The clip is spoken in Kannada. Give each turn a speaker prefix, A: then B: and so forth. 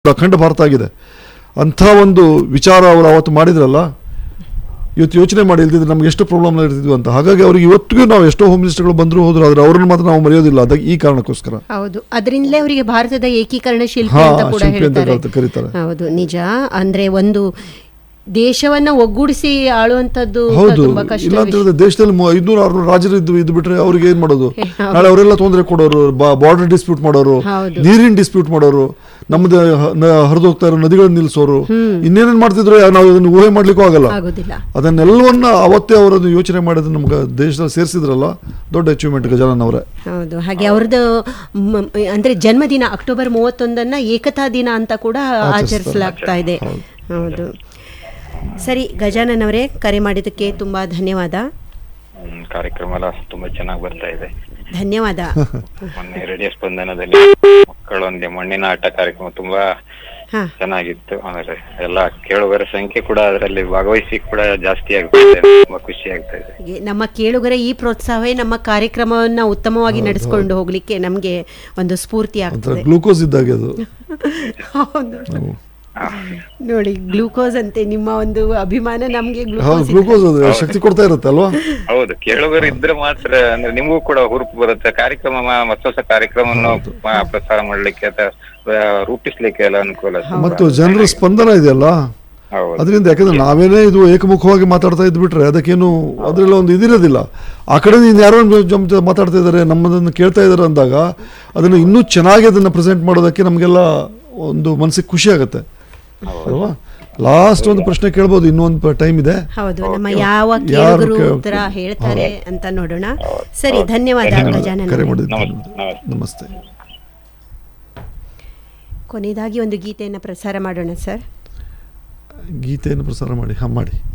A: ಅಖಂಡ ಭಾರತ ಆಗಿದೆ ಅಂಥ ಒಂದು ವಿಚಾರ ಅವರು ಅವತ್ತು ಮಾಡಿದ್ರಲ್ಲ ಇವತ್ತು ಯೋಚನೆ ಮಾಡಿ ಇಲ್ದಿದ್ರೆ ನಮ್ಗೆ ಎಷ್ಟು ಪ್ರಾಬ್ಲಮ್ ಇರ್ತಿದ್ವಿ ಅಂತ ಹಾಗಾಗಿ ಅವ್ರಿಗೆ ಇವತ್ತಿಗೂ ನಾವು ಎಷ್ಟೋ ಹೋಮ್ ಮಿನಿಸ್ಟರ್ಗಳು ಬಂದರೂ ಹೋದ್ರು ಆದ್ರೆ ಅವ್ರನ್ನ ಮಾತ್ರ ನಾವು ಮರೆಯೋದಿಲ್ಲ ಅದಕ್ಕೆ ಈ ಕಾರಣಕ್ಕೋಸ್ಕರ
B: ಹೌದು ಅದರಿಂದಲೇ ಅವರಿಗೆ ಭಾರತದ ಏಕೀಕರಣ ಶಿಲ್ಪಿ
A: ಹಾ,
B: ಅಂತ ಕೂಡ
A: ಶಿಲ್ಪಿ ಅಂತ
B: ಹೇಳ್ತಾರೆ
A: ಕರೀತ- ಕರೀತಾರೆ.
B: ಹೌದು ನಿಜ ಅಂದ್ರೆ ಒಂದು ದೇಶವನ್ನ ಒಗ್ಗೂಡಿಸಿ ಆಳುವಂತದ್ದು
A: ಹೌದು
B: ತುಂಬಾ ಕಷ್ಟ
A: ಇಲ್ಲ ಅಂತ
B: ವಿಷಯ.
A: ಹೇಳಿದ್ರೆ ದೇಶದಲ್ಲಿ ಮೂ- ಐದ್ನೂರು ಆರ್ನೂರು ರಾಜರು ಇದ್ದು ಇದು ಬಿಟ್ರೆ ಅವ್ರಿಗೆ ಏನ್ ಮಾಡೋದು
B: ಹೌದು.
A: ನಾಳೆ ಅವರೆಲ್ಲ ತೊಂದರೆ ಕೊಡೋರು ಬಾರ್ಡರ್ ಡಿಸ್ಪ್ಯೂಟ್ ಮಾಡೋರು
B: ಹೌದು.
A: ನೀರಿನ ಡಿಸ್ಪ್ಯೂಟ್ ಮಾಡೋರು ನಮ್ದು ಹರಿದು ಹೋಗ್ತಾ ಇರೋ ನದಿಗಳನ್ನ ನಿಲ್ಸೋರು ಇನ್ನೇನೇನ್ ಮಾಡ್ತಿದ್ರು ಯಾ- ನಾವು ಇದನ್ನು ಊಹೆ ಮಾಡ್ಲಿಕ್ಕೂ ಆಗಲ್ಲ
B: ಆಗೋದಿಲ್ಲ
A: ಅದನ್ನೆಲ್ಲವನ್ನ ಅವತ್ತೇ ಅವರನ್ನು ಯೋಚನೆ ಮಾಡಿದ್ರೆ ನಮ್ಗೆ ದೇಶದಲ್ಲಿ ಸೇರಿಸಿದ್ರಲ್ಲ ದೊಡ್ಡ ಅಚೀವ್ಮೆಂಟ್ ಗಜಾನನ್ ಅವರೇ
B: ಹೌದು ಹಾಗೆ ಅವ್ರದ್ದು ಮ್- ಅಂದ್ರೆ ಜನ್ಮದಿನ ಅಕ್ಟೋಬರ್ ಮೂವತ್ತೊಂದನ್ನ ಏಕತಾ ದಿನ ಅಂತ ಕೂಡ ಆಚರಿಸಲಾಗ್ತಾ ಇದೆ ಹೌದು ಸರಿ ಗಜಾನನ್ ಅವರೇ ಕರೆ ಮಾಡಿದ್ದಕ್ಕೆ ತುಂಬಾ ಧನ್ಯವಾದ
C: ಹ್ಮ್, ಕಾರ್ಯಕ್ರಮ ಎಲ್ಲ ತುಂಬಾ ಚೆನ್ನಾಗಿ ಬರ್ತಾ ಇದೆ
B: ಧನ್ಯವಾದ
C: ಮೊನ್ನೆ ರೇಡಿಯೋ ಸ್ಪಂದನದಲ್ಲಿ ಮಕ್ಕಳೊಂದಿಗೆ ಮಣ್ಣಿನ ಆಟ ಕಾರ್ಯಕ್ರಮ ತುಂಬಾ
B: ಹಾ
C: ಚೆನ್ನಾಗಿತ್ತು ಆಮೇಲೆ ಎಲ್ಲ ಕೇಳುಗರ ಸಂಖ್ಯೆ ಕೂಡ ಅದರಲ್ಲಿ ಭಾಗವಹಿಸಿ ಕೂಡ ಜಾಸ್ತಿ ಆಗ್ತಿದೆ ತುಂಬಾ ಖುಷಿ ಆಗ್ತಾ ಇದೆ
B: ಹಾಗೆ ನಮ್ಮ ಕೇಳುಗರ ಈ ಪ್ರೋತ್ಸಾಹವೇ ನಮ್ಮ ಕಾರ್ಯಕ್ರಮವನ್ನ ಉತ್ತಮವಾಗಿ ನಡೆಸ್ಕೊಂಡು ಹೋಗ್ಲಿಕ್ಕೆ ನಮ್ಗೆ ಒಂದು ಸ್ಫೂರ್ತಿ
A: ಒಂಥರ
B: ಆಗ್ತದೆ
A: ಗ್ಲೂಕೋಸ್ ಇದ್ದಾಗೆ ಅದು
B: ಹೌದು ನೋಡಿ ಗ್ಲೂಕೋಸ್ ಅಂತೆ ನಿಮ್ಮ ಒಂದು ಅಭಿಮಾನ ನಮ್ಗೆ
A: ಹೌದು
B: ಗ್ಲೂಕೋಸ್
A: ಗ್ಲೂಕೋಸ್ ಅದು ಶಕ್ತಿ ಕೊಡ್ತಾ ಇರುತ್ತೆ ಅಲ್ವಾ
C: ಹೌದು ಕೇಳುಗರು ಇದ್ರೆ ಮಾತ್ರ ಅಂದ್ರೆ ನಿಮಗೂ ಕೂಡ ಹುರುಪು ಬರುತ್ತೆ ಕಾರ್ಯಕ್ರಮ ಮ- ಹೊಸ ಹೊಸ ಕಾರ್ಯಕ್ರಮವನ್ನು ಮ- ಪ್ರಸಾರ ಮಾಡ್ಲಿಕ್ಕೆ ಅಥವಾ ಆ, ರೂಪಿಸ್ಲಿಕ್ಕೆ ಎಲ್ಲ ಅನುಕೂಲ
A: ಮತ್ತು ಜನರ ಸ್ಪಂದನ ಇದೆಯಲ್ಲ
C: ಹೌದು
A: ಅದರಿಂದ ಯಾಕಂದ್ರೆ ನಾವೇನೇ ಇದು ಏಕಮುಖವಾಗಿ ಮಾತಾಡ್ತಾ ಇದ್ಬಿಟ್ರೆ ಅದಕ್ಕೇನು ಅದರೆಲ್ಲ ಒಂದು ಇದಿರೋದಿಲ್ಲ ಆ ಕಡೆ ನೀನು ಯಾರೋ ಒಂದು ಜೊತೆ ಮಾತಾಡ್ತಾ ಇದ್ದಾರೆ ನಮ್ಮದನ್ನು ಕೇಳ್ತಾ ಇದ್ದಾರೆ ಅಂದಾಗ ಅದನ್ನು ಇನ್ನೂ ಚೆನ್ನಾಗಿ ಅದನ್ನು ಪ್ರೆಸೆಂಟ್ ಮಾಡೋದಕ್ಕೆ ನಮಗೆಲ್ಲ ಒಂದು ಮನಸ್ಸಿಗೆ ಖುಷಿ ಆಗುತ್ತೆ ಅಲ್ವಾ ಲಾಸ್ಟ್ ಒಂದು ಪ್ರಶ್ನೆ ಕೇಳ್ಬೋದು ಇನ್ನೊಂದು ಟೈಮ್ ಇದೆ
B: ಹೌದು ನಮ್ಮ ಯಾವ
A: ಯಾರು
B: ಕೇಳುಗರು
A: ಕೇ-
B: ಉತ್ತರ ಹೇಳ್ತಾರೆ ಅಂತ ನೋಡೋಣ ಸರಿ ಧನ್ಯವಾದ ಗಜಾನನ
A: ಕರೆ
B: ಅವರೇ.
A: ಮಾಡಿದ್ದು
C: ನಮಸ್ತೆ ನಮಸ್ತೆ
A: ನಮಸ್ತೆ
B: ಕೊನೆಯದಾಗಿ ಒಂದು ಗೀತೆಯನ್ನು ಪ್ರಸಾರ ಮಾಡೋಣ ಸರ್
A: ಗೀತೆಯನ್ನು ಪ್ರಸಾರ ಮಾಡಿ ಹಾಂ ಮಾಡಿ